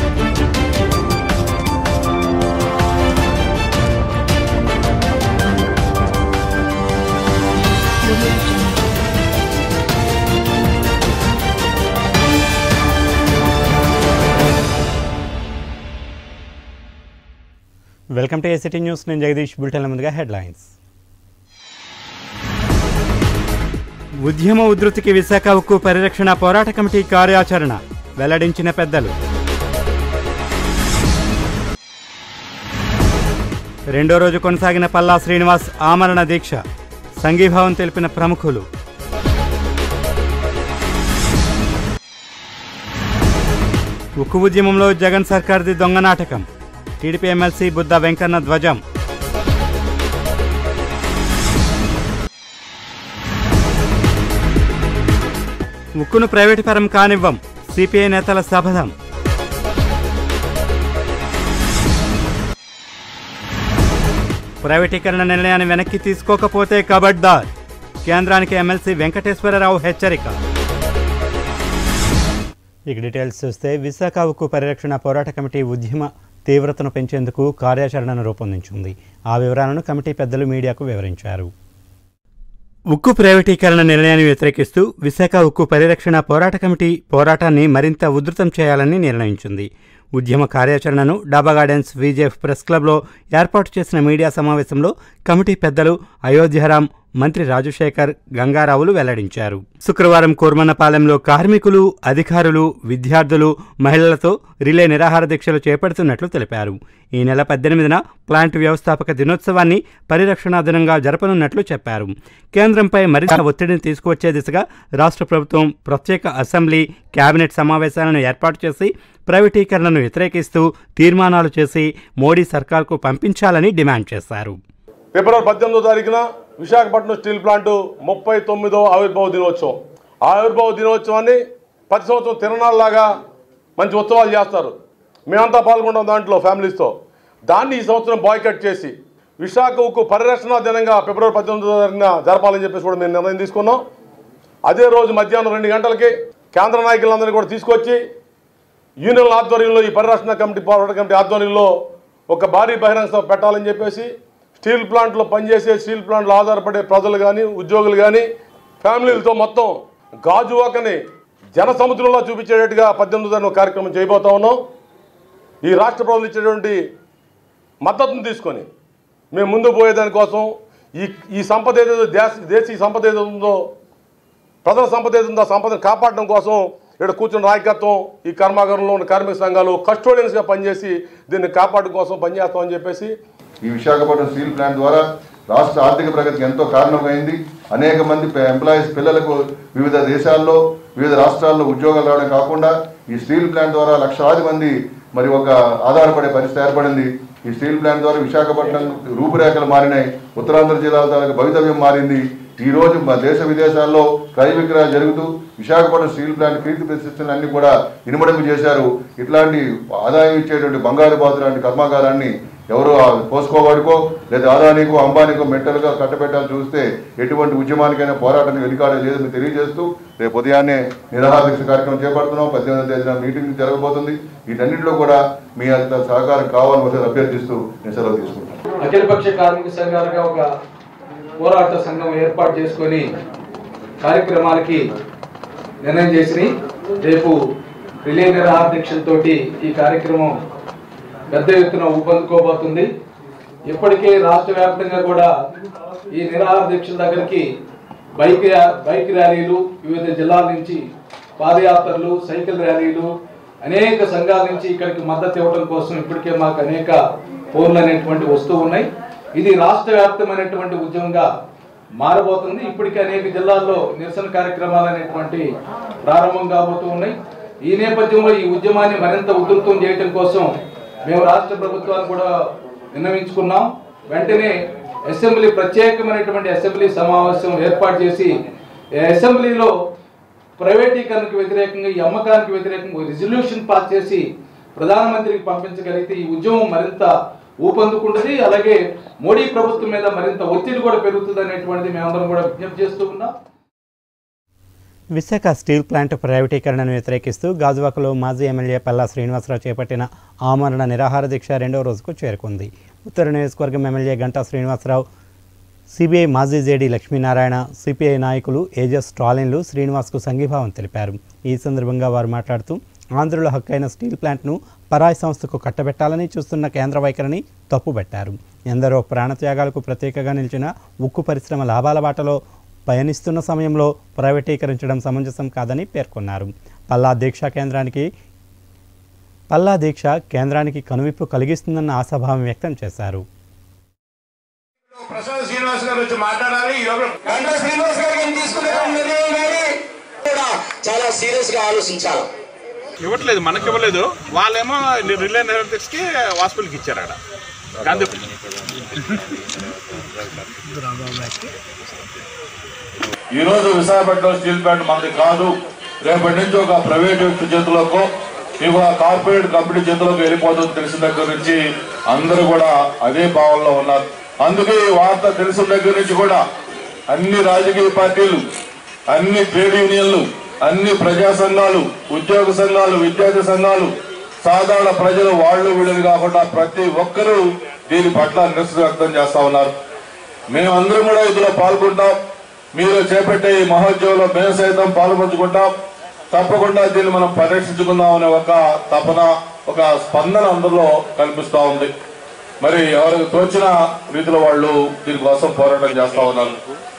Welcome to ACT news నేను జగదీష్ బులెటిన్ల ముందుగా headlines ఉద్యమ ఉధృతికి విశాఖ ఉక్కు పరిరక్షణ పోరాట కమిటీ కార్యాచరణ వెల్లడించిన పెద్దలు రెండో రోజు కొనసాగిన పల్లా శ్రీనివాస్ ఆమరణ దీక్ష సంఘీభావం తెలిపిన ప్రముఖులు ఉక్కు ఉద్యమంలో జగన్ సర్కార్ది దొంగ నాటకం టీడీపీ ఎమ్మెల్సీ బుద్ధ వెంకన్న ధ్వజం ఉక్కును ప్రైవేటు పరం కానివ్వం సిపిఐ నేతల శపథం ప్రైవేటీకరణ నిర్ణయాన్ని వెనక్కి తీసుకోకపోతే కబడ్దార్ కేంద్రానికి ఎమ్మెల్సీ వెంకటేశ్వరరావు హెచ్చరిక ఇక డీటెయిల్స్ చూస్తే విశాఖ ఉక్కు పరిరక్షణ పోరాట కమిటీ ఉద్యమ తీవ్రతను పెంచేందుకు కార్యాచరణను రూపొందించింది ఆ వివరాలను కమిటీ పెద్దలు మీడియాకు వివరించారు ఉక్కు ప్రైవేటీకరణ నిర్ణయాన్ని వ్యతిరేకిస్తూ విశాఖ ఉక్కు పరిరక్షణ పోరాట కమిటీ పోరాటాన్ని మరింత ఉధృతం చేయాలని నిర్ణయించింది ఉద్యమ కార్యాచరణను డాబా గార్డెన్స్ విజేఎఫ్ ప్రెస్ క్లబ్లో ఏర్పాటు చేసిన మీడియా సమావేశంలో కమిటీ పెద్దలు అయోధ్యరాం మంత్రి రాజశేఖర్ గంగారావులు వెల్లడించారు శుక్రవారం కోర్మన్నపాలెంలో కార్మికులు అధికారులు విద్యార్థులు మహిళలతో రిలే నిరాహార దీక్షలు చేపడుతున్నట్లు తెలిపారు ఈ నెల పద్దెనిమిదిన ప్లాంట్ వ్యవస్థాపక దినోత్సవాన్ని పరిరక్షణా దినంగా జరపనున్నట్లు చెప్పారు కేంద్రంపై మరింత ఒత్తిడిని తీసుకువచ్చే దిశగా రాష్ట్ర ప్రభుత్వం ప్రత్యేక అసెంబ్లీ కేబినెట్ సమావేశాలను ఏర్పాటు చేసి ప్రైవేటీకరణను వ్యతిరేకిస్తూ తీర్మానాలు చేసి మోడీ సర్కార్కు పంపించాలని డిమాండ్ చేశారు ఫిబ్రవరి పద్దెనిమిదో తారీఖున విశాఖపట్నం స్టీల్ ప్లాంట్ ముప్పై తొమ్మిదో ఆవిర్భావ దినోత్సవం ఆ ఆవిర్భావ దినోత్సవాన్ని ప్రతి సంవత్సరం తిరణాలలాగా మంచి ఉత్సవాలు చేస్తారు మేమంతా పాల్గొంటాం దాంట్లో ఫ్యామిలీస్తో దాన్ని ఈ సంవత్సరం బాయ్కట్ చేసి విశాఖ ఉక్కు పరిరక్షణ దినంగా ఫిబ్రవరి పద్దెనిమిదో తారీఖున జరపాలని చెప్పేసి కూడా మేము నిర్ణయం తీసుకున్నాం అదే రోజు మధ్యాహ్నం రెండు గంటలకి కేంద్ర నాయకులందరినీ కూడా తీసుకొచ్చి యూనియన్ ఆధ్వర్యంలో ఈ పరిరక్షణ కమిటీ పోరాట కమిటీ ఆధ్వర్యంలో ఒక భారీ బహిరంగ సభ పెట్టాలని చెప్పేసి స్టీల్ ప్లాంట్లో పనిచేసే స్టీల్ ప్లాంట్లో ఆధారపడే ప్రజలు కానీ ఉద్యోగులు కానీ ఫ్యామిలీలతో మొత్తం గాజువాకని జన సముద్రంలో చూపించేటట్టుగా పద్దెనిమిది తారీఖున ఒక కార్యక్రమం చేయబోతా ఉన్నాం ఈ రాష్ట్ర ప్రభుత్వం ఇచ్చేటువంటి మద్దతును తీసుకొని మేము ముందు పోయేదానికోసం ఈ ఈ సంపద ఏదైతే దేశ దేశీయ సంపద ఏదైతే ఉందో ప్రజల సంపద ఏది ఉందో ఆ సంపదను కాపాడడం కోసం ఇక్కడ కూర్చున్న నాయకత్వం ఈ కర్మాగారంలో ఉన్న కార్మిక సంఘాలు కస్టోడియన్స్గా పనిచేసి దీన్ని కాపాడడం కోసం పనిచేస్తామని చెప్పేసి ఈ విశాఖపట్నం స్టీల్ ప్లాంట్ ద్వారా రాష్ట్ర ఆర్థిక ప్రగతికి ఎంతో కారణమైంది అనేక మంది ఎంప్లాయీస్ పిల్లలకు వివిధ దేశాల్లో వివిధ రాష్ట్రాల్లో ఉద్యోగాలు రావడం కాకుండా ఈ స్టీల్ ప్లాంట్ ద్వారా లక్షలాది మంది మరి ఒక ఆధారపడే పరిస్థితి ఏర్పడింది ఈ స్టీల్ ప్లాంట్ ద్వారా విశాఖపట్నం రూపురేఖలు మారినాయి ఉత్తరాంధ్ర జిల్లాల తాలూకు భవితవ్యం మారింది ఈ రోజు మా దేశ విదేశాల్లో క్రయ విక్రయాలు జరుగుతూ విశాఖపట్నం స్టీల్ ప్లాంట్ కీర్తి ప్రతిష్టలు అన్ని కూడా ఇనుమడింపు చేశారు ఇట్లాంటి ఆదాయం ఇచ్చేటువంటి బంగారు బాతు లాంటి కర్మాగారాన్ని ఎవరు ఆ పోసుకోవాడుకో లేదా ఆదానికో అంబానికో మెంటల్గా కట్టబెట్టాలని చూస్తే ఎటువంటి ఉద్యమానికైనా పోరాటానికి వెనుకాడే లేదని తెలియజేస్తూ రేపు ఉదయాన్నే నిరాహార దీక్ష కార్యక్రమం చేపడుతున్నాం పద్దెనిమిదవ తేదీన మీటింగ్ జరగబోతుంది వీటన్నింటిలో కూడా మీ అంత సహకారం కావాలని ఒకసారి అభ్యర్థిస్తూ నేను సెలవు తీసుకుంటాను అఖిలపక్ష కార్మిక సంఘాలుగా ఒక పోరాట సంఘం ఏర్పాటు చేసుకొని కార్యక్రమాలకి నిర్ణయం చేసి రేపు రిలే నిరాహార దీక్షలతోటి ఈ కార్యక్రమం పెద్ద ఎత్తున ఊపందుకోబోతుంది ఇప్పటికే రాష్ట్ర వ్యాప్తంగా కూడా ఈ నిరాహార దీక్షల దగ్గరికి బైక్ ర్యా- బైక్ ర్యాలీలు వివిధ జిల్లాల నుంచి పాదయాత్రలు సైకిల్ ర్యాలీలు అనేక సంఘాల నుంచి ఇక్కడికి మద్దతు ఇవ్వడం కోసం ఇప్పటికే మాకు అనేక ఫోన్లు అనేటువంటి వస్తూ ఉన్నాయి ఇది రాష్ట్ర వ్యాప్తమైనటువంటి ఉద్యమంగా మారబోతుంది ఇప్పటికే అనేక జిల్లాల్లో నిరసన కార్యక్రమాలు అనేటువంటి ప్రారంభం కాబోతూ ఉన్నాయి ఈ నేపథ్యంలో ఈ ఉద్యమాన్ని మరింత ఉధృతం చేయడం కోసం మేము రాష్ట్ర ప్రభుత్వాన్ని కూడా విన్నవించుకున్నాం వెంటనే అసెంబ్లీ ప్రత్యేకమైనటువంటి అసెంబ్లీ సమావేశం ఏర్పాటు చేసి ఈ అసెంబ్లీలో ప్రైవేటీకరణకు వ్యతిరేకంగా ఈ అమ్మకానికి వ్యతిరేకంగా రిజల్యూషన్ పాస్ చేసి ప్రధానమంత్రికి పంపించగలిగితే ఈ ఉద్యమం మరింత ఊపందుకుంటుంది అలాగే మోడీ ప్రభుత్వం మీద మరింత ఒత్తిడి కూడా పెరుగుతుంది అనేటువంటిది మేమందరం కూడా విజ్ఞప్తి చేస్తూ ఉన్నాం విశాఖ స్టీల్ ప్లాంట్ ప్రైవేటీకరణను వ్యతిరేకిస్తూ గాజువాకలో మాజీ ఎమ్మెల్యే పల్లా శ్రీనివాసరావు చేపట్టిన ఆమరణ నిరాహార దీక్ష రెండవ రోజుకు చేరుకుంది ఉత్తర నియోజకవర్గం ఎమ్మెల్యే గంటా శ్రీనివాసరావు సిబిఐ మాజీ జేడీ లక్ష్మీనారాయణ సిపిఐ నాయకులు ఏజస్ స్టాలిన్లు శ్రీనివాస్కు సంఘీభావం తెలిపారు ఈ సందర్భంగా వారు మాట్లాడుతూ ఆంధ్రుల హక్కైన స్టీల్ ప్లాంట్ను పరాయి సంస్థకు కట్టబెట్టాలని చూస్తున్న కేంద్ర వైఖరిని తప్పుబట్టారు ఎందరో ప్రాణత్యాగాలకు ప్రత్యేకగా నిలిచిన ఉక్కు పరిశ్రమ లాభాల బాటలో పయనిస్తున్న సమయంలో ప్రైవేటీకరించడం సమంజసం కాదని పేర్కొన్నారు పల్లా దీక్షా కేంద్రానికి పల్లా దీక్ష కేంద్రానికి కనువిప్పు కలిగిస్తుందన్న ఆశాభావం వ్యక్తం చేశారు ప్రసాద్ శ్రీనివాస్ గారు వచ్చి మాట్లాడాలి ఈ లోపల గంటా శ్రీనివాస్ గారికి తీసుకునే నిర్ణయం కానీ కూడా చాలా సీరియస్ గా ఆలోచించాలి ఇవ్వట్లేదు మనకి ఇవ్వలేదు వాళ్ళేమో రిలే నెరవేర్స్ కి హాస్పిటల్కి ఇచ్చారు అక్కడ గాంధీ ఈ రోజు విశాఖపట్నం స్టీల్ ప్లాంట్ మనది కాదు రేపటి నుంచి ఒక ప్రైవేట్ వ్యక్తి చేతిలోకో మీకు ఆ కార్పొరేట్ కంపెనీ చేతిలోకి వెళ్ళిపోతుంది తెలిసిన దగ్గర నుంచి అందరూ కూడా అదే భావంలో ఉన్నారు అందుకే ఈ వార్త తెలిసిన దగ్గర నుంచి కూడా అన్ని రాజకీయ పార్టీలు అన్ని ట్రేడ్ యూనియన్లు అన్ని ప్రజా సంఘాలు ఉద్యోగ సంఘాలు విద్యార్థి సంఘాలు సాధారణ ప్రజలు వాళ్ళు వీళ్ళు కాకుండా ప్రతి ఒక్కరూ దీని పట్ల నిరసన వ్యక్తం చేస్తా ఉన్నారు మేమందరం కూడా ఇందులో పాల్గొంటాం మీరు చేపట్టే ఈ మహోద్యమంలో మేము సైతం పాల్పంచుకుంటాం తప్పకుండా దీన్ని మనం పరిరక్షించుకుందాం అనే ఒక తపన ఒక స్పందన అందరిలో కనిపిస్తా ఉంది మరి ఎవరికి తోచిన రీతిలో వాళ్ళు దీనికోసం పోరాటం చేస్తా ఉన్నారు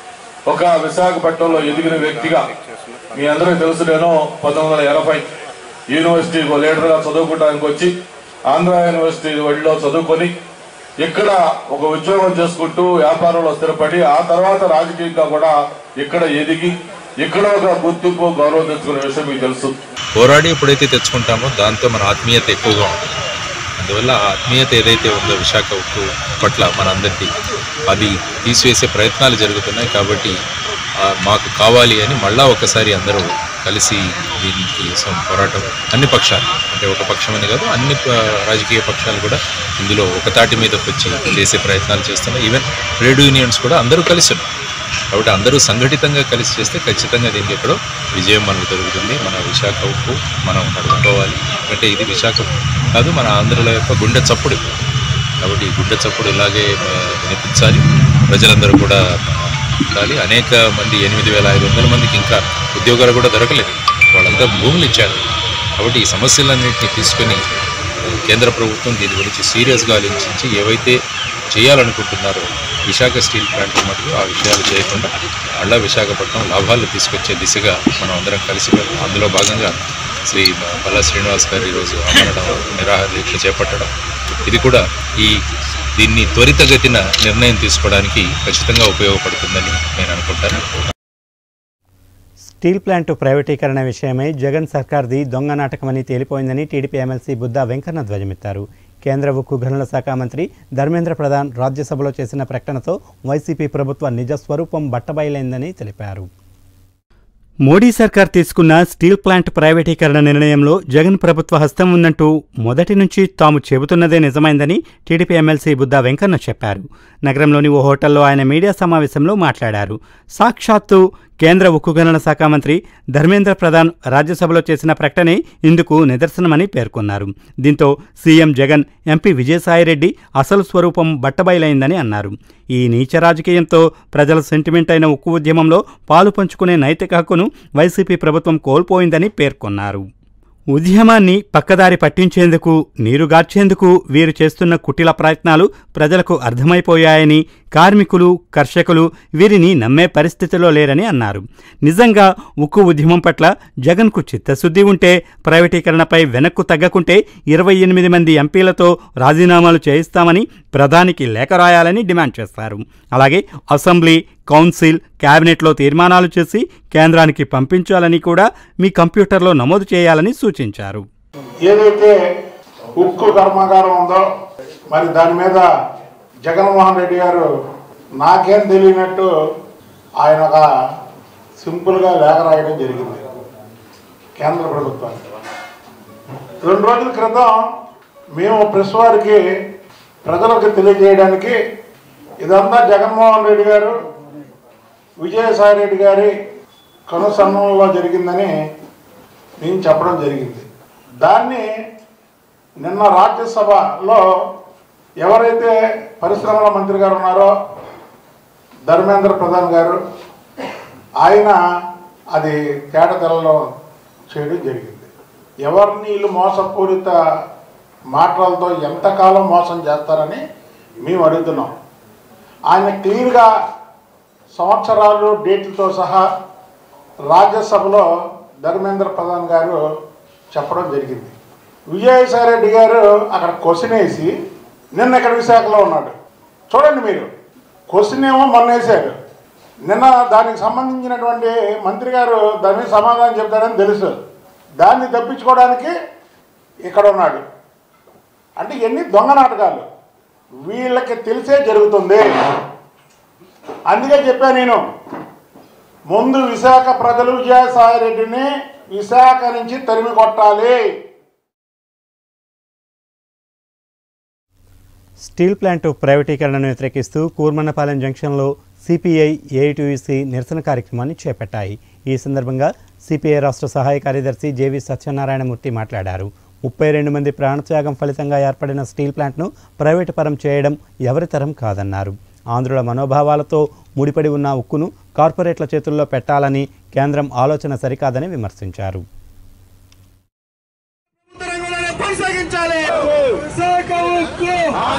ఒక విశాఖపట్నంలో ఎదిగిన వ్యక్తిగా మీ అందరికీ తెలుసు నేను పంతొమ్మిది వందల ఎనభై యూనివర్సిటీ లీడర్ గా చదువుకోవడానికి వచ్చి ఆంధ్ర యూనివర్సిటీ ఒడిలో చదువుకొని ఇక్కడ ఒక ఉద్యోగం చేసుకుంటూ వ్యాపారంలో స్థిరపడి ఆ తర్వాత రాజకీయంగా కూడా ఇక్కడ ఎదిగి ఇక్కడ ఒక గుర్తింపు గౌరవం తెచ్చుకునే విషయం మీకు తెలుసు పోరాడి ఎప్పుడైతే తెచ్చుకుంటామో దాంతో మన ఆత్మీయత ఎక్కువగా ఉంటుంది అందువల్ల ఆ ఆత్మీయత ఏదైతే ఉందో విశాఖ ఉక్కు పట్ల మనందరికీ అది తీసివేసే ప్రయత్నాలు జరుగుతున్నాయి కాబట్టి ఆ, మాకు కావాలి అని మళ్ళా ఒకసారి అందరూ కలిసి దీనికి సం- పోరాటం అన్ని పక్షాలు అంటే ఒక పక్షమని కాదు అన్ని ప- రాజకీయ పక్షాలు కూడా ఇందులో ఒక తాటి మీదకి వచ్చి చేసే ప్రయత్నాలు చేస్తున్నాయి ఈవెన్ ట్రేడ్ యూనియన్స్ కూడా అందరూ కలిసి ఉన్నారు కాబట్టి అందరూ సంఘటితంగా కలిసి చేస్తే ఖచ్చితంగా దీనికి ఎక్కడో విజయం మనకు దొరుకుతుంది మన విశాఖ ఉప్పు మనం నడుపుకోవాలి అంటే ఇది విశాఖ కాదు మన ఆంధ్రుల యొక్క గుండె చప్పుడు కాబట్టి ఈ గుండె చప్పుడు ఇలాగే ఆ, వినిపించాలి ప్రజలందరూ కూడా ఉండాలి అనేక మంది ఎనిమిది వేల ఐదు వందల మందికి ఇంకా ఉద్యోగాలు కూడా దొరకలేదు వాళ్ళంతా భూములు ఇచ్చారు కాబట్టి ఈ సమస్యలన్నింటినీ తీసుకొని కేంద్ర ప్రభుత్వం దీని గురించి సీరియస్గా ఆలోచించి ఏవైతే చేయాలనుకుంటున్నారో విశాఖ స్టీల్ ప్లాంట్ మటుకు ఆ విషయాలు చేయకుండా మళ్ళా విశాఖపట్నం లాభాలు తీసుకొచ్చే దిశగా మనం అందరం కలిసి వెళ్తాం. అందులో భాగంగా శ్రీ పల్లా శ్రీనివాస్ గారు ఈరోజు అమరడం నిరాహార దీక్ష చేపట్టడం ఇది కూడా ఈ దీన్ని త్వరితగతిన నిర్ణయం తీసుకోవడానికి ఖచ్చితంగా ఉపయోగపడుతుందని నేను అనుకుంటాను స్టీల్ ప్లాంట్ ప్రైవేటీకరణ విషయమై జగన్ సర్కార్ది దొంగ నాటకమని తేలిపోయిందని టీడీపీ ఎమ్మెల్సీ బుద్దా వెంకన్న ధ్వజమెత్తారు కేంద్ర ఉక్కు గనుల శాఖ మంత్రి ధర్మేంద్ర ప్రధాన్ రాజ్యసభలో చేసిన ప్రకటనతో వైసీపీ ప్రభుత్వ నిజ స్వరూపం బట్టబయలైందని తెలిపారు మోడీ సర్కార్ తీసుకున్న స్టీల్ ప్లాంట్ ప్రైవేటీకరణ నిర్ణయంలో జగన్ ప్రభుత్వ హస్తం ఉందంటూ మొదటి నుంచి తాము చెబుతున్నదే నిజమైందని టీడీపీ ఎమ్మెల్సీ బుద్దా వెంకన్న చెప్పారు నగరంలోని ఓ హోటల్లో ఆయన మీడియా సమావేశంలో మాట్లాడారు సాక్షాత్తు కేంద్ర ఉక్కు గనుల శాఖ మంత్రి ధర్మేంద్ర ప్రధాన్ రాజ్యసభలో చేసిన ప్రకటనే ఇందుకు నిదర్శనమని పేర్కొన్నారు దీంతో సీఎం జగన్ ఎంపీ విజయసాయిరెడ్డి అసలు స్వరూపం బట్టబయలైందని అన్నారు ఈ నీచ రాజకీయంతో ప్రజల సెంటిమెంట్ అయిన ఉక్కు ఉద్యమంలో పాలు పంచుకునే నైతిక హక్కును వైసీపీ ప్రభుత్వం కోల్పోయిందని పేర్కొన్నారు ఉద్యమాన్ని పక్కదారి పట్టించేందుకు నీరుగార్చేందుకు వీరు చేస్తున్న కుటిల ప్రయత్నాలు ప్రజలకు అర్థమైపోయాయని కార్మికులు కర్షకులు వీరిని నమ్మే పరిస్థితిలో లేరని అన్నారు నిజంగా ఉక్కు ఉద్యమం పట్ల జగన్కు చిత్తశుద్ధి ఉంటే ప్రైవేటీకరణపై వెనక్కు తగ్గకుంటే ఇరవై ఎనిమిది మంది ఎంపీలతో రాజీనామాలు చేయిస్తామని ప్రధానికి లేఖ రాయాలని డిమాండ్ చేస్తారు అలాగే అసెంబ్లీ కౌన్సిల్ కేబినెట్లో తీర్మానాలు చేసి కేంద్రానికి పంపించాలని కూడా మీ కంప్యూటర్లో నమోదు చేయాలని సూచించారు ఏదైతే ఉక్కు కర్మాగారం ఉందో మరి దాని మీద జగన్మోహన్ రెడ్డి గారు నాకేం తెలియనట్టు ఆయన ఒక సింపుల్గా లేఖ రాయడం జరిగింది కేంద్ర ప్రభుత్వానికి రెండు రోజుల క్రితం మేము ప్రెస్ వారికి ప్రజలకు తెలియజేయడానికి ఇదంతా జగన్మోహన్ రెడ్డి గారు విజయసాయి రెడ్డి గారి కనుసన్నంలో జరిగిందని నేను చెప్పడం జరిగింది దాన్ని నిన్న రాజ్యసభలో ఎవరైతే పరిశ్రమల మంత్రి గారు ఉన్నారో ధర్మేంద్ర ప్రధాన్ గారు ఆయన అది తేటతెల్లలో చేయడం జరిగింది ఎవరిని వీళ్ళు మోసపూరిత మాటలతో ఎంతకాలం మోసం చేస్తారని మేము అడుగుతున్నాం ఆయన క్లియర్గా సంవత్సరాలు డేట్లతో సహా రాజ్యసభలో ధర్మేంద్ర ప్రధాన్ గారు చెప్పడం జరిగింది విజయసాయి రెడ్డి గారు అక్కడ క్వశ్చన్ వేసి నిన్న ఇక్కడ విశాఖలో ఉన్నాడు చూడండి మీరు క్వశ్చన్ ఏమో మొన్న వేశారు నిన్న దానికి సంబంధించినటువంటి మంత్రి గారు దాని మీద సమాధానం చెప్తాడని తెలుసు దాన్ని తప్పించుకోవడానికి ఇక్కడ ఉన్నాడు అంటే ఎన్ని దొంగ నాటకాలు వీళ్ళకి తెలిసే జరుగుతుంది అందుకే చెప్పా నేను ముందు విశాఖ ప్రజలు విజయసాయి రెడ్డిని విశాఖ నుంచి తరిమి కొట్టాలి స్టీల్ ప్లాంట్ ప్రైవేటీకరణను వ్యతిరేకిస్తూ కూర్మన్నపాలెం జంక్షన్లో సిపిఐ ఏఐటీయూసీ నిరసన కార్యక్రమాన్ని చేపట్టాయి ఈ సందర్భంగా సిపిఐ రాష్ట్ర సహాయ కార్యదర్శి జేవి సత్యనారాయణమూర్తి మాట్లాడారు ముప్పై రెండు మంది ప్రాణత్యాగం ఫలితంగా ఏర్పడిన స్టీల్ ప్లాంట్ను ప్రైవేటు పరం చేయడం ఎవరి తరం కాదన్నారు ఆంధ్రుల మనోభావాలతో ముడిపడి ఉన్న ఉక్కును కార్పొరేట్ల చేతుల్లో పెట్టాలని కేంద్రం ఆలోచన సరికాదని విమర్శించారు కొనసాగించాలి విశాఖ ఉక్కు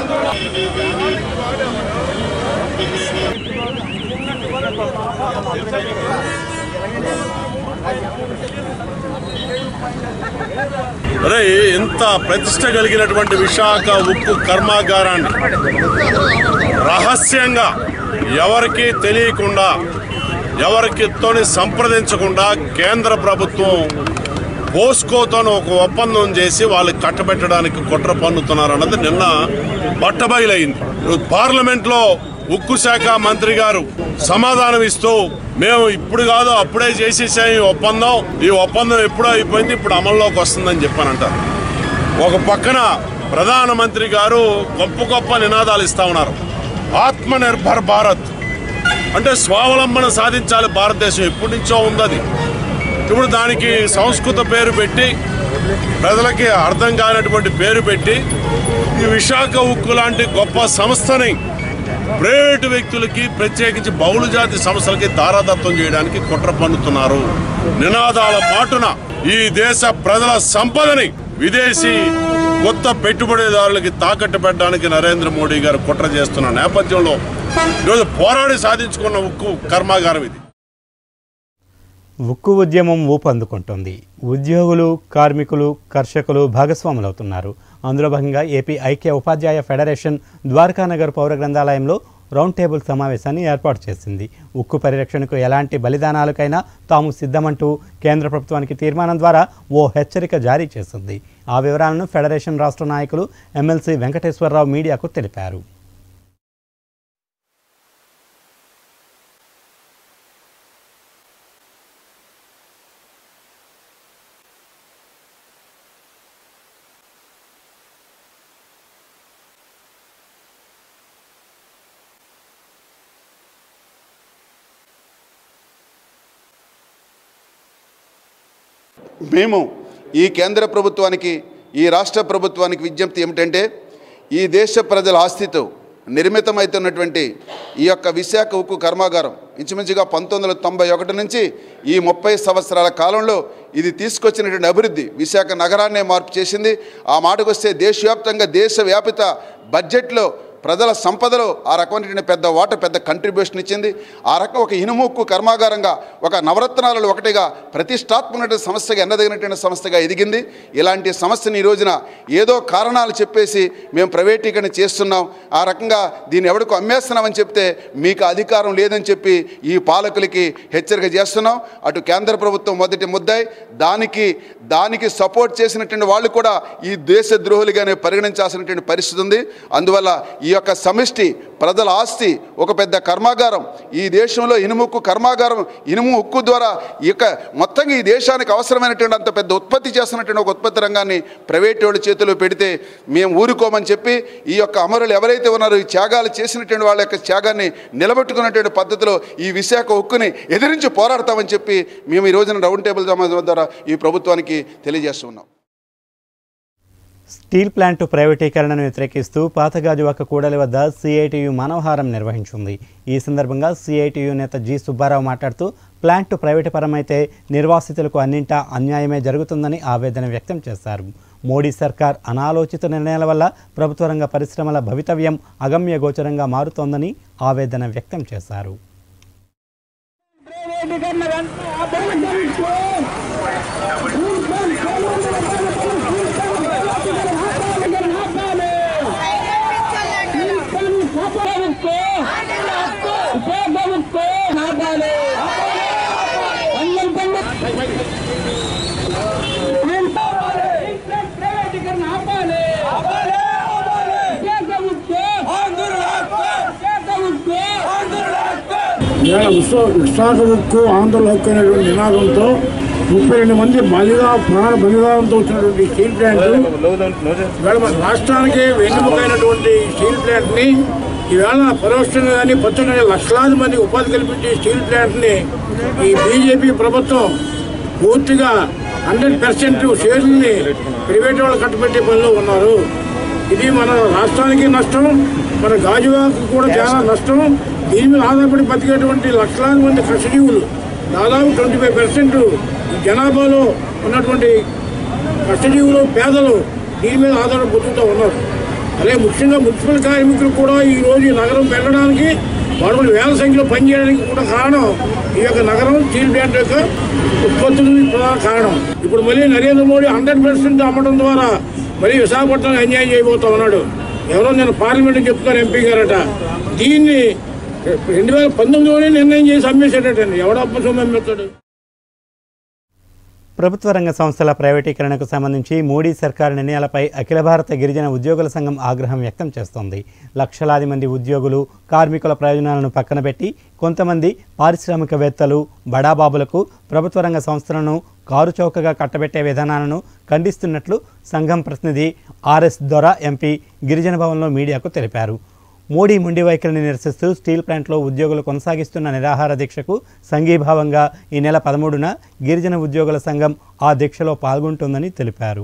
అరే ఇంత ప్రతిష్ట కలిగినటువంటి విశాఖ ఉక్కు కర్మాగారాన్ని రహస్యంగా ఎవరికి తెలియకుండా ఎవరికి తోని సంప్రదించకుండా కేంద్ర ప్రభుత్వం పోస్కోతో ఒక ఒప్పందం చేసి వాళ్ళకి కట్టబెట్టడానికి కుట్ర పన్నుతున్నారు అన్నది నిన్న బట్టబయలైంది పార్లమెంట్లో ఉక్కు శాఖ మంత్రి గారు సమాధానం ఇస్తూ మేము ఇప్పుడు కాదు అప్పుడే చేసేసాం ఈ ఒప్పందం ఈ ఒప్పందం ఎప్పుడో అయిపోయింది ఇప్పుడు అమల్లోకి వస్తుందని చెప్పానంటారు ఒక పక్కన ప్రధానమంత్రి గారు గొప్ప గొప్ప నినాదాలు ఇస్తా ఉన్నారు ఆత్మ నిర్భర్ భారత్ అంటే స్వావలంబన సాధించాలి భారతదేశం ఎప్పటి నుంచో ఉంది అది ఇప్పుడు దానికి సంస్కృత పేరు పెట్టి ప్రజలకి అర్థం కానటువంటి పేరు పెట్టి ఈ విశాఖ ఉక్కు లాంటి గొప్ప సంస్థని ప్రైవేటు వ్యక్తులకి ప్రత్యేకించి బహుళ జాతి సంస్థలకి దారాదత్తం చేయడానికి కుట్ర పన్నుతున్నారు నినాదాల మాటున ఈ దేశ ప్రజల సంపదని విదేశీ కొత్త పెట్టుబడిదారులకి తాకట్టు పెట్టడానికి నరేంద్ర మోడీ గారు కుట్ర చేస్తున్న నేపథ్యంలో ఈరోజు పోరాడి సాధించుకున్న ఉక్కు కర్మాగారం ఇది ఉక్కు ఉద్యమం ఊపందుకుంటుంది ఉద్యోగులు కార్మికులు కర్షకులు భాగస్వాములవుతున్నారు అందులో భాగంగా ఏపీ ఐక్య ఉపాధ్యాయ ఫెడరేషన్ ద్వారకానగర్ పౌర గ్రంథాలయంలో రౌండ్ టేబుల్ సమావేశాన్ని ఏర్పాటు చేసింది ఉక్కు పరిరక్షణకు ఎలాంటి బలిదానాలకైనా తాము సిద్ధమంటూ కేంద్ర ప్రభుత్వానికి తీర్మానం ద్వారా ఓ హెచ్చరిక జారీ చేసింది ఆ వివరాలను ఫెడరేషన్ రాష్ట్ర నాయకులు ఎమ్మెల్సీ వెంకటేశ్వరరావు మీడియాకు తెలిపారు మేము ఈ కేంద్ర ప్రభుత్వానికి ఈ రాష్ట్ర ప్రభుత్వానికి విజ్ఞప్తి ఏమిటంటే ఈ దేశ ప్రజల ఆస్తితో నిర్మితమవుతున్నటువంటి ఈ యొక్క విశాఖ ఉక్కు కర్మాగారం ఇంచుమించుగా పంతొమ్మిది వందల తొంభై ఒకటి నుంచి ఈ ముప్పై సంవత్సరాల కాలంలో ఇది తీసుకొచ్చినటువంటి అభివృద్ధి విశాఖ నగరాన్నే మార్పు చేసింది ఆ మాటకు వస్తే దేశవ్యాప్తంగా దేశవ్యాపిత బడ్జెట్లో ప్రజల సంపదలో ఆ రకమైనటువంటి పెద్ద వాట పెద్ద కంట్రిబ్యూషన్ ఇచ్చింది ఆ రకం ఒక ఇనుముక్కు కర్మాగారంగా ఒక నవరత్నాలలో ఒకటిగా ప్రతిష్టాత్మకమైన సంస్థగా ఎన్నదగినటువంటి సంస్థగా ఎదిగింది ఇలాంటి సమస్యని ఈ రోజున ఏదో కారణాలు చెప్పేసి మేము ప్రైవేటీకరణ చేస్తున్నాం ఆ రకంగా దీన్ని ఎవడికో అమ్మేస్తున్నామని చెప్తే మీకు అధికారం లేదని చెప్పి ఈ పాలకులకి హెచ్చరిక చేస్తున్నాం అటు కేంద్ర ప్రభుత్వం మొదటి ముద్దాయి దానికి దానికి సపోర్ట్ చేసినటువంటి వాళ్ళు కూడా ఈ దేశ ద్రోహులుగానే పరిగణించాల్సినటువంటి పరిస్థితి ఉంది అందువల్ల ఈ యొక్క సమిష్టి ప్రజల ఆస్తి ఒక పెద్ద కర్మాగారం ఈ దేశంలో ఇనుముక్కు కర్మాగారం ఇనుము ఉక్కు ద్వారా ఈ యొక్క మొత్తంగా ఈ దేశానికి అవసరమైనటువంటి అంత పెద్ద ఉత్పత్తి చేస్తున్నటువంటి ఒక ఉత్పత్తి రంగాన్ని ప్రైవేట్ వాళ్ళ చేతిలో పెడితే మేము ఊరుకోమని చెప్పి ఈ యొక్క అమరులు ఎవరైతే ఉన్నారో ఈ త్యాగాలు చేసినటువంటి వాళ్ళ యొక్క త్యాగాన్ని నిలబెట్టుకున్నటువంటి పద్ధతిలో ఈ విశాఖ ఉక్కుని ఎదిరించి పోరాడతామని చెప్పి మేము ఈ రోజున రౌండ్ టేబుల్ సమావేశం ద్వారా ఈ ప్రభుత్వానికి తెలియజేస్తున్నాం స్టీల్ ప్లాంట్ ప్రైవేటీకరణను వ్యతిరేకిస్తూ పాతగాజువాక కూడలి వద్ద సిఐటియు మానవహారం నిర్వహించింది ఈ సందర్భంగా సిఐటియు నేత జి సుబ్బారావు మాట్లాడుతూ ప్లాంట్ ప్రైవేటు పరమైతే నిర్వాసితులకు అన్నింటా అన్యాయమే జరుగుతుందని ఆవేదన వ్యక్తం చేశారు మోడీ సర్కార్ అనాలోచిత నిర్ణయాల వల్ల ప్రభుత్వ రంగ పరిశ్రమల భవితవ్యం అగమ్య గోచరంగా మారుతోందని ఆవేదన వ్యక్తం చేశారు ఇవాళ విశ్వ విశాఖ ఉక్కు ఆంధ్ర హక్కు అనేటువంటి నినాదంతో ముప్పై రెండు మంది బలిగా ప్రాణ బలిదానంతో వచ్చినటువంటి స్టీల్ ప్లాంట్ ఇవాళ మన రాష్ట్రానికి వెన్నుముకైనటువంటి స్టీల్ ప్లాంట్ని ఈవేళ పరోక్షంగా కానీ పచ్చగా కానీ లక్షలాది మంది ఉపాధి కల్పించే స్టీల్ ప్లాంట్ని ఈ బీజేపీ ప్రభుత్వం పూర్తిగా హండ్రెడ్ పర్సెంట్ షేర్లని ప్రైవేట్ వాళ్ళు కట్టబెట్టే పనిలో ఉన్నారు ఇది మన రాష్ట్రానికి నష్టం మన గాజువాకు కూడా చాలా నష్టం దీని మీద ఆధారపడి బతికేటువంటి లక్షలాది మంది కష్టజీవులు దాదాపు ట్వంటీ ఫైవ్ పర్సెంట్ జనాభాలో ఉన్నటువంటి కష్టజీవులు పేదలు దీని మీద ఆధారపడి బతుకుతూ ఉన్నారు అలాగే ముఖ్యంగా మున్సిపల్ కార్మికులు కూడా ఈ రోజు ఈ నగరం వెళ్ళడానికి వాళ్ళు వేల సంఖ్యలో పనిచేయడానికి కూడా కారణం ఈ యొక్క నగరం స్టీల్ ప్లాంట్ యొక్క ఉత్పత్తులు ప్రధాన కారణం ఇప్పుడు మళ్ళీ నరేంద్ర మోడీ హండ్రెడ్ పర్సెంట్ అమ్మడం ద్వారా మళ్ళీ విశాఖపట్నం అన్యాయం చేయబోతా ఉన్నాడు ఎవరో నేను పార్లమెంట్ చెప్తాను ఎంపీ గారట దీన్ని రెండు వేల పంతొమ్మిదిలోనే నిర్ణయం చేసి అమ్మేసేటండి ఎవడ అప్ప సొమ్ము అమ్మేస్తాడు ప్రభుత్వ రంగ సంస్థల ప్రైవేటీకరణకు సంబంధించి మోడీ సర్కారు నిర్ణయాలపై అఖిల భారత గిరిజన ఉద్యోగుల సంఘం ఆగ్రహం వ్యక్తం చేస్తోంది లక్షలాది మంది ఉద్యోగులు కార్మికుల ప్రయోజనాలను పక్కన పెట్టి కొంతమంది పారిశ్రామికవేత్తలు బడాబాబులకు ప్రభుత్వ రంగ సంస్థలను కారుచౌకగా కట్టబెట్టే విధానాలను ఖండిస్తున్నట్లు సంఘం ప్రతినిధి ఆర్ఎస్ దొర ఎంపీ గిరిజన భవన్లో మీడియాకు తెలిపారు మోడీ మొండి వైఖరిని నిరసిస్తూ స్టీల్ ప్లాంట్లో ఉద్యోగులు కొనసాగిస్తున్న నిరాహార దీక్షకు సంఘీభావంగా ఈ నెల పదమూడున గిరిజన ఉద్యోగుల సంఘం ఆ దీక్షలో పాల్గొంటుందని తెలిపారు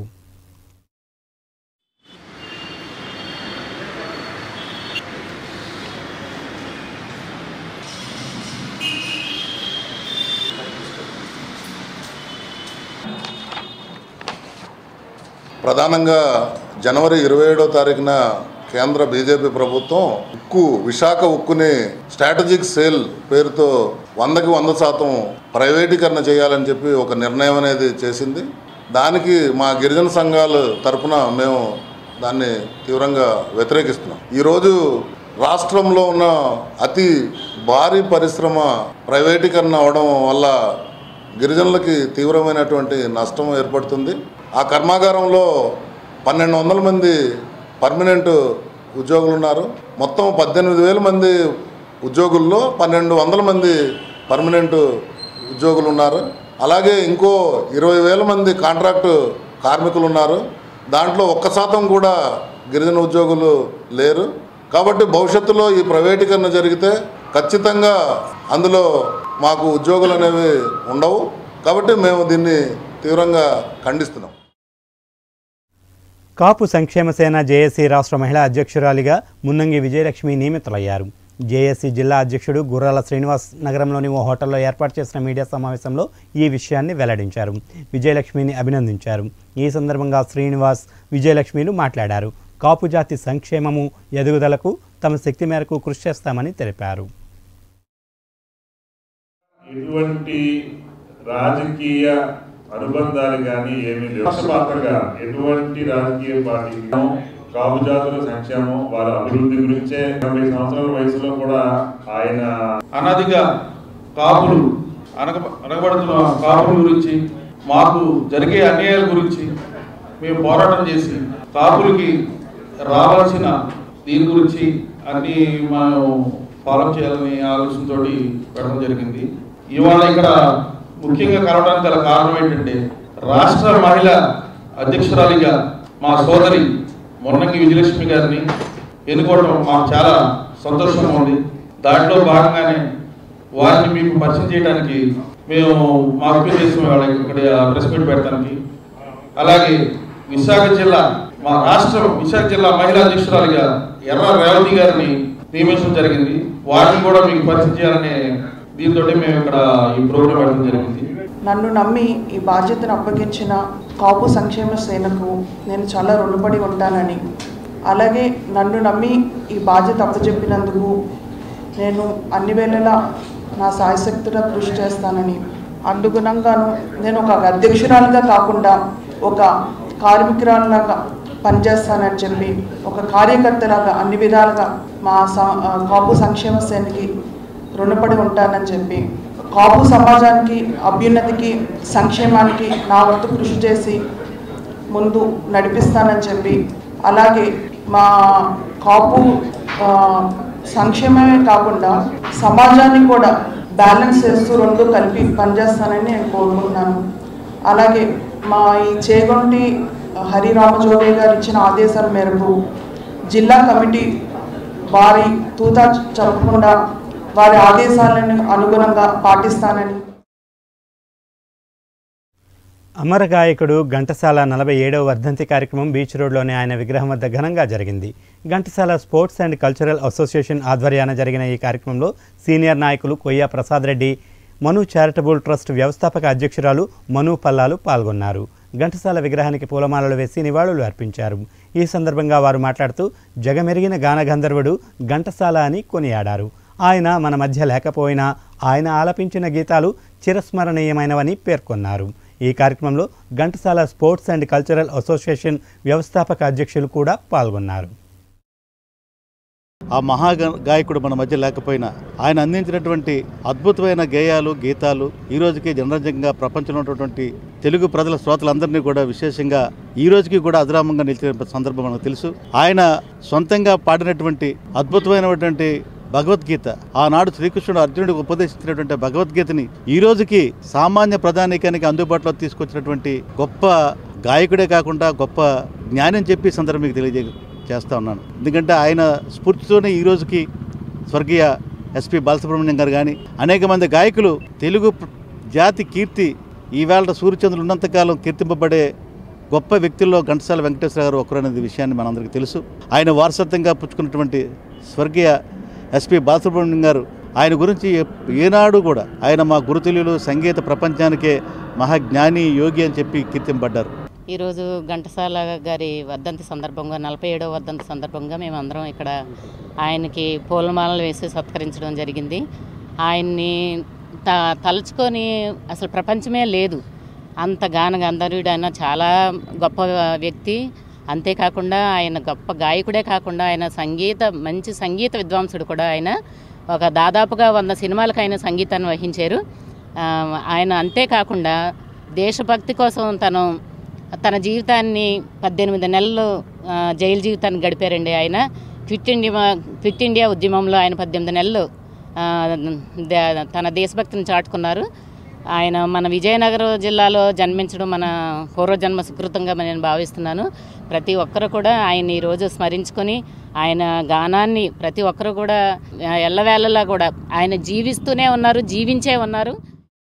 ప్రధానంగా జనవరి ఇరవై ఏడో తారీఖున కేంద్ర బీజేపీ ప్రభుత్వం ఉక్కు విశాఖ ఉక్కుని స్ట్రాటజిక్ సేల్ పేరుతో వందకి వంద శాతం ప్రైవేటీకరణ చేయాలని చెప్పి ఒక నిర్ణయం అనేది చేసింది దానికి మా గిరిజన సంఘాల తరపున మేము దాన్ని తీవ్రంగా వ్యతిరేకిస్తున్నాం ఈరోజు రాష్ట్రంలో ఉన్న అతి భారీ పరిశ్రమ ప్రైవేటీకరణ అవడం వల్ల గిరిజనులకి తీవ్రమైనటువంటి నష్టం ఏర్పడుతుంది ఆ కర్మాగారంలో పన్నెండు వందల మంది పర్మనెంట్ ఉద్యోగులు ఉన్నారు మొత్తం పద్దెనిమిది వేల మంది ఉద్యోగుల్లో పన్నెండు వందల మంది పర్మనెంట్ ఉద్యోగులు ఉన్నారు అలాగే ఇంకో ఇరవై వేల మంది కాంట్రాక్టు కార్మికులు ఉన్నారు దాంట్లో ఒక్క శాతం కూడా గిరిజన ఉద్యోగులు లేరు కాబట్టి భవిష్యత్తులో ఈ ప్రైవేటీకరణ జరిగితే ఖచ్చితంగా అందులో మాకు ఉద్యోగులు అనేవి ఉండవు కాబట్టి మేము దీన్ని తీవ్రంగా ఖండిస్తున్నాం కాపు సంక్షేమ సేన జేఏసీ రాష్ట్ర మహిళా అధ్యక్షురాలిగా మున్నంగి విజయలక్ష్మి నియమితులయ్యారు జేఏసీ జిల్లా అధ్యక్షుడు గుర్రాల శ్రీనివాస్ నగరంలోని ఓ హోటల్లో ఏర్పాటు చేసిన మీడియా సమావేశంలో ఈ విషయాన్ని వెల్లడించారు విజయలక్ష్మిని అభినందించారు ఈ సందర్భంగా శ్రీనివాస్ విజయలక్ష్మిలు మాట్లాడారు కాపు జాతి సంక్షేమము ఎదుగుదలకు తమ శక్తి మేరకు కృషి చేస్తామని తెలిపారు ఎటువంటి రాజకీయ అనుబంధాలు కానీ ఏమీ లేవు పక్షపాతంగా ఎటువంటి రాజకీయ పార్టీ కాపు జాతుల సంక్షేమం వాళ్ళ అభివృద్ధి గురించే నలభై సంవత్సరాల వయసులో కూడా ఆయన అనాదిగా కాపులు అనగ అనగబడుతున్న కాపుల గురించి మాకు జరిగే అన్యాయాల గురించి మేము పోరాటం చేసి కాపులకి రావాల్సిన దీని గురించి అన్ని మనం ఫాలో చేయాలని ఆలోచనతో పెట్టడం జరిగింది ఇవాళ ఇక్కడ ముఖ్యంగా కలవడానికి గల కారణం ఏంటంటే రాష్ట్ర మహిళ అధ్యక్షురాలిగా మా సోదరి మొన్నంగి విజయలక్ష్మి గారిని ఎన్నుకోవడం మాకు చాలా సంతోషంగా ఉంది దాంట్లో భాగంగానే వారిని మీకు పరిచయం చేయడానికి మేము మా అప్పీల్ చేసిన వాళ్ళ ఇక్కడ ప్రెస్ మీట్ పెడతానికి అలాగే విశాఖ జిల్లా మా రాష్ట్రం విశాఖ జిల్లా మహిళా అధ్యక్షురాలిగా ఎర్ర రేవతి గారిని నియమించడం జరిగింది వారిని కూడా మీకు పరిచయం చేయాలనే దీంతో మేము ఇక్కడ ఈ ప్రోగ్రాం పెట్టడం జరిగింది నన్ను నమ్మి ఈ బాధ్యతను అప్పగించిన కాపు సంక్షేమ సేనకు నేను చాలా రుణపడి ఉంటానని అలాగే నన్ను నమ్మి ఈ బాధ్యత అప్పచెప్పినందుకు నేను అన్ని వేళలా నా సాయశక్తులా కృషి చేస్తానని అందుగుణంగాను నేను ఒక అధ్యక్షురాలుగా కాకుండా ఒక కార్మికురాలులాగా పనిచేస్తానని చెప్పి ఒక కార్యకర్తలాగా అన్ని విధాలుగా మా స- ఆ, కాపు సంక్షేమ సేనకి రుణపడి ఉంటానని చెప్పి కాపు సమాజానికి అభ్యున్నతికి సంక్షేమానికి నా వంతు కృషి చేసి ముందు నడిపిస్తానని చెప్పి అలాగే మా కాపు ఆ, సంక్షేమమే కాకుండా సమాజాన్ని కూడా బ్యాలెన్స్ చేస్తూ రెండు కలిపి పనిచేస్తానని నేను కోరుకుంటున్నాను అలాగే మా ఈ చేగొంటి హరి రామజోగయ్య గారు ఇచ్చిన ఆదేశాల మేరకు జిల్లా కమిటీ వారి తూతా చెప్పకుండా వారి ఆదేశాలను అనుగుణంగా పాటిస్తానని అమర గాయకుడు ఘంటసాల నలభై ఏడవ వర్ధంతి కార్యక్రమం బీచ్ రోడ్లోని ఆయన విగ్రహం వద్ద ఘనంగా జరిగింది Ghantasala sports and cultural association ఆధ్వర్యాన జరిగిన ఈ కార్యక్రమంలో సీనియర్ నాయకులు కొయ్య ప్రసాద్ రెడ్డి మను చారిటబుల్ ట్రస్ట్ వ్యవస్థాపక అధ్యక్షురాలు మను పల్లాలు పాల్గొన్నారు ఘంటసాల విగ్రహానికి పూలమాలలు వేసి నివాళులు అర్పించారు ఈ సందర్భంగా వారు మాట్లాడుతూ జగమెరిగిన గానగంధర్వుడు ఘంటసాల అని కొనియాడారు ఆయన మన మధ్య లేకపోయినా ఆయన ఆలపించిన గీతాలు చిరస్మరణీయమైనవని పేర్కొన్నారు ఈ కార్యక్రమంలో Ghantasala sports and cultural association వ్యవస్థాపక అధ్యక్షులు కూడా పాల్గొన్నారు ఆ మహా గాయకుడు మన మధ్య లేకపోయినా ఆయన అందించినటువంటి అద్భుతమైన గేయాలు గీతాలు ఈ రోజుకి జనరంజకంగా ప్రపంచంలో ఉన్నటువంటి తెలుగు ప్రజల శ్రోతలందరినీ కూడా విశేషంగా ఈ రోజుకి కూడా అధరామంగా నిలిచిన సందర్భం మనకు తెలుసు ఆయన సొంతంగా పాడినటువంటి అద్భుతమైనటువంటి భగవద్గీత ఆనాడు శ్రీకృష్ణుడు అర్జునుడికి ఉపదేశించినటువంటి భగవద్గీతని ఈ రోజుకి సామాన్య ప్రధానికానికి అందుబాటులో తీసుకొచ్చినటువంటి గొప్ప గాయకుడే కాకుండా గొప్ప జ్ఞానం చెప్పి ఈ సందర్భం మీకు తెలియజే చేస్తా ఉన్నాను ఎందుకంటే ఆయన స్ఫూర్తితోనే ఈ రోజుకి స్వర్గీయ ఎస్పి బాలసుబ్రహ్మణ్యం గారు కానీ అనేక మంది గాయకులు తెలుగు ప్ర- జాతి కీర్తి ఈవేళ సూర్యచంద్రులు ఉన్నంతకాలం కీర్తింపబడే గొప్ప వ్యక్తుల్లో ఘంటసాల వెంకటేశ్వర గారు ఒకరనేది విషయాన్ని మనందరికీ తెలుసు ఆయన వారసత్వంగా పుచ్చుకున్నటువంటి స్వర్గీయ ఎస్పి బాలసుబ్రహ్మణ్యం గారు ఆయన గురించి ఏ- ఏనాడు కూడా ఆయన మా గురుతుల్యులు సంగీత ప్రపంచానికే మహాజ్ఞాని యోగి అని చెప్పి కీర్తింపడ్డారు ఈరోజు ఘంటసాల గారి వర్ధంతి సందర్భంగా నలభై ఏడవ వర్ధంతి సందర్భంగా మేమందరం ఇక్కడ ఆయనకి పూలమాలలు వేసి సత్కరించడం జరిగింది ఆయన్ని త తలుచుకొని అసలు ప్రపంచమే లేదు అంత గాన గంధర్వుడు ఆయన చాలా గొప్ప వ్యక్తి అంతేకాకుండా ఆయన గొప్ప గాయకుడే కాకుండా ఆయన సంగీత మంచి సంగీత విద్వాంసుడు కూడా ఆయన ఒక దాదాపుగా వంద సినిమాలకు ఆయన సంగీతాన్ని వహించారు ఆ, ఆయన అంతేకాకుండా దేశభక్తి కోసం తను తన జీవితాన్ని పద్దెనిమిది నెలలు ఆ, జైలు జీవితాన్ని గడిపారండి ఆయన క్విట్ ఇండియా క్విట్ ఇండియా ఉద్యమంలో ఆయన పద్దెనిమిది నెలలు ఆ, ద- తన దేశభక్తిని చాటుకున్నారు ఆయన మన విజయనగరం జిల్లాలో జన్మించడం మన పూర్వజన్మ సుకృతంగా నేను భావిస్తున్నాను ప్రతి ఒక్కరు కూడా ఆయన ఈరోజు స్మరించుకొని ఆయన గానాన్ని ప్రతి ఒక్కరు కూడా ఆ, ఎల్లవేళలా కూడా ఆయన జీవిస్తూనే ఉన్నారు జీవించే ఉన్నారు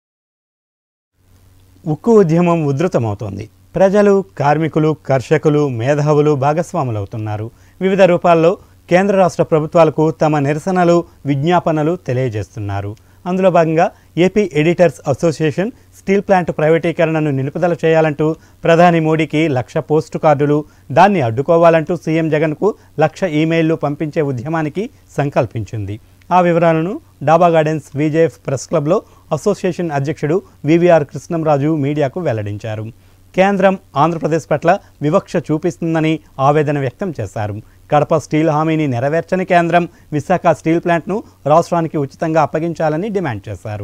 ఉక్కు ఉద్యమం ఉధృతమవుతోంది ప్రజలు కార్మికులు కర్షకులు మేధావులు భాగస్వాములవుతున్నారు వివిధ రూపాల్లో కేంద్ర రాష్ట్ర ప్రభుత్వాలకు తమ నిరసనలు విజ్ఞాపనలు తెలియజేస్తున్నారు అందులో భాగంగా AP editors association steel plant ప్రైవేటీకరణను నిలుపుదల చేయాలంటూ ప్రధాని మోడీకి లక్ష పోస్టు కార్డులు దాన్ని అడ్డుకోవాలంటూ సీఎం జగన్కు లక్ష ఈమెయిల్లు పంపించే ఉద్యమానికి సంకల్పించింది ఆ వివరాలను డాబా గార్డెన్స్ విజేఎఫ్ ప్రెస్ క్లబ్లో అసోసియేషన్ అధ్యక్షుడు వివిఆర్ కృష్ణంరాజు మీడియాకు వెల్లడించారు కేంద్రం ఆంధ్రప్రదేశ్ పట్ల వివక్ష చూపిస్తుందని ఆవేదన వ్యక్తం చేశారు కడప స్టీల్ హామీని నెరవేర్చని కేంద్రం విశాఖ స్టీల్ ప్లాంట్ను రాష్ట్రానికి ఉచితంగా అప్పగించాలని డిమాండ్ చేశారు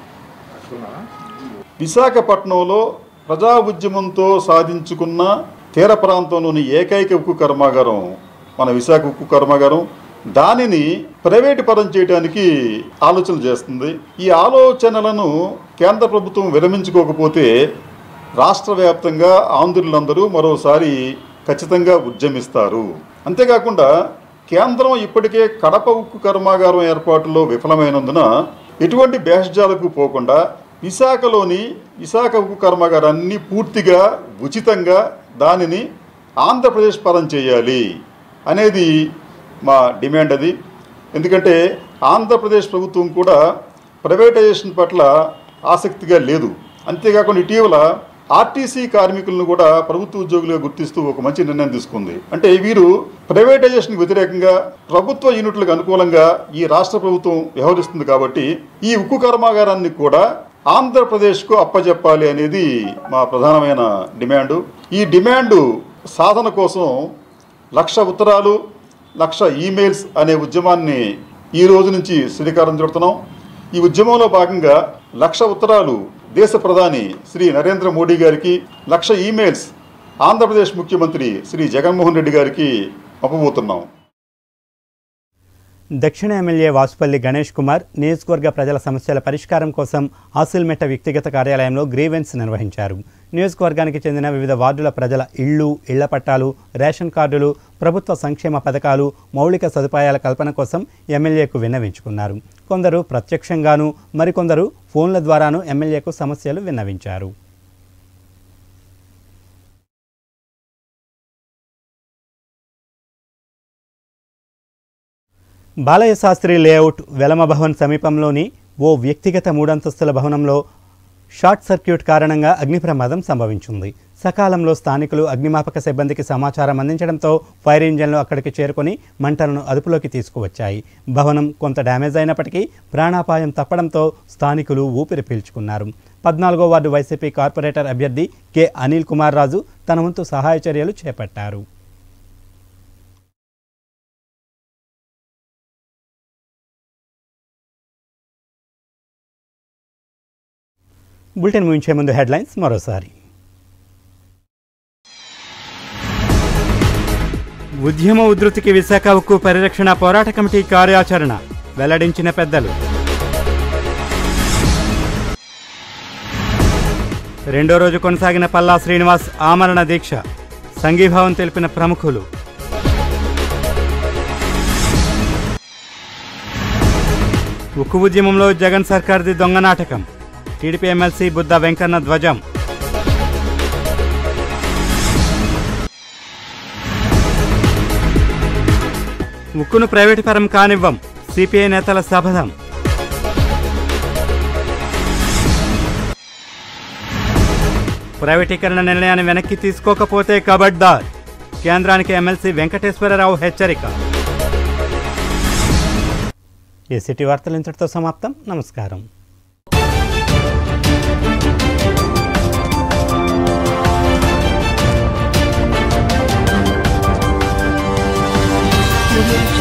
విశాఖపట్నంలో ప్రజా ఉద్యమంతో సాధించుకున్న తీర ప్రాంతంలోని ఏకైక ఉక్కు కర్మాగారం మన విశాఖ ఉక్కు కర్మాగారం దానిని ప్రైవేటు పరం చేయడానికి ఆలోచన చేస్తుంది ఈ ఆలోచనలను కేంద్ర ప్రభుత్వం విరమించుకోకపోతే రాష్ట్ర వ్యాప్తంగా ఆంధ్రులందరూ మరోసారి ఖచ్చితంగా ఉద్యమిస్తారు అంతేకాకుండా కేంద్రం ఇప్పటికే కడప ఉక్కు కర్మాగారం ఏర్పాటులో విఫలమైనందున ఎటువంటి భేషజాలకు పోకుండా విశాఖలోని విశాఖ ఉక్కు కర్మాగారాన్ని పూర్తిగా ఉచితంగా దానిని ఆంధ్రప్రదేశ్ పరం చేయాలి అనేది మా డిమాండ్ అది ఎందుకంటే ఆంధ్రప్రదేశ్ ప్రభుత్వం కూడా ప్రైవేటైజేషన్ పట్ల ఆసక్తిగా లేదు అంతేకాకుండా ఇటీవల ఆర్టీసీ కార్మికులను కూడా ప్రభుత్వ ఉద్యోగులుగా గుర్తిస్తూ ఒక మంచి నిర్ణయం తీసుకుంది అంటే వీరు ప్రైవేటైజేషన్కి వ్యతిరేకంగా ప్రభుత్వ యూనిట్లకు అనుకూలంగా ఈ రాష్ట్ర ప్రభుత్వం వ్యవహరిస్తుంది కాబట్టి ఈ ఉక్కు కర్మాగారాన్ని కూడా ఆంధ్రప్రదేశ్కు అప్పజెప్పాలి అనేది మా ప్రధానమైన డిమాండు ఈ డిమాండు సాధన కోసం లక్ష ఉత్తరాలు లక్ష ఈమెయిల్స్ అనే ఉద్యమాన్ని ఈ రోజు నుంచి శ్రీకారం చుడుతున్నాం ఈ ఉద్యమంలో భాగంగా లక్ష ఉత్తరాలు దేశ ప్రధాని శ్రీ నరేంద్ర మోడీ గారికి లక్ష ఈమెయిల్స్ ఆంధ్రప్రదేశ్ ముఖ్యమంత్రి శ్రీ జగన్మోహన్ రెడ్డి గారికి పంపబోతున్నాం దక్షిణ ఎమ్మెల్యే వాసుపల్లి గణేష్ కుమార్ నియోజకవర్గ ప్రజల సమస్యల పరిష్కారం కోసం ఆసిల్మెట్ట వ్యక్తిగత కార్యాలయంలో గ్రీవెన్స్ నిర్వహించారు నియోజకవర్గానికి చెందిన వివిధ వార్డుల ప్రజల ఇళ్లు ఇళ్ల పట్టాలు రేషన్ కార్డులు ప్రభుత్వ సంక్షేమ పథకాలు మౌలిక సదుపాయాల కల్పన కోసం ఎమ్మెల్యేకు విన్నవించుకున్నారు కొందరు ప్రత్యక్షంగాను మరికొందరు ఫోన్ల ద్వారాను ఎమ్మెల్యేకు సమస్యలు విన్నవించారు బాలయ్య శాస్త్రి లేఅవుట్ వెలమ భవన్ సమీపంలోని ఓ వ్యక్తిగత మూడంతస్తుల భవనంలో షార్ట్ సర్క్యూట్ కారణంగా అగ్ని ప్రమాదం సంభవించింది సకాలంలో స్థానికులు అగ్నిమాపక సిబ్బందికి సమాచారం అందించడంతో ఫైర్ ఇంజన్లు అక్కడికి చేరుకొని మంటలను అదుపులోకి తీసుకువచ్చాయి భవనం కొంత డ్యామేజ్ అయినప్పటికీ ప్రాణాపాయం తప్పడంతో స్థానికులు ఊపిరి పీల్చుకున్నారు పద్నాలుగో వార్డు వైసీపీ కార్పొరేటర్ అభ్యర్థి కె అనిల్ కుమార్ రాజు తన వంతు సహాయ చర్యలు చేపట్టారు బులెటిన్ ముగించే ముందు హెడ్లైన్స్ మరోసారి ఉద్యమ ఉధృతికి విశాఖ ఉక్కు పరిరక్షణ పోరాట కమిటీ కార్యాచరణ వెల్లడించిన పెద్దలు రెండో రోజు కొనసాగిన పల్లా శ్రీనివాస్ ఆమరణ దీక్ష సంఘీభావం తెలిపిన ప్రముఖులు ఉక్కు ఉద్యమంలో జగన్ సర్కార్ది దొంగ నాటకం టీడీపీ ఎమ్మెల్సీ బుద్ధ వెంకన్న ధ్వజం ఉక్కును ప్రైవేటు పరం కానివ్వం సిపిఐ నేతల శపథం ప్రైవేటీకరణ నిర్ణయాన్ని వెనక్కి తీసుకోకపోతే కబడ్దార్ కేంద్రానికి ఎమ్మెల్సీ వెంకటేశ్వరరావు హెచ్చరిక ఈ సిటీ వార్తలు ఇంతటితో సమాప్తం నమస్కారం Thank you.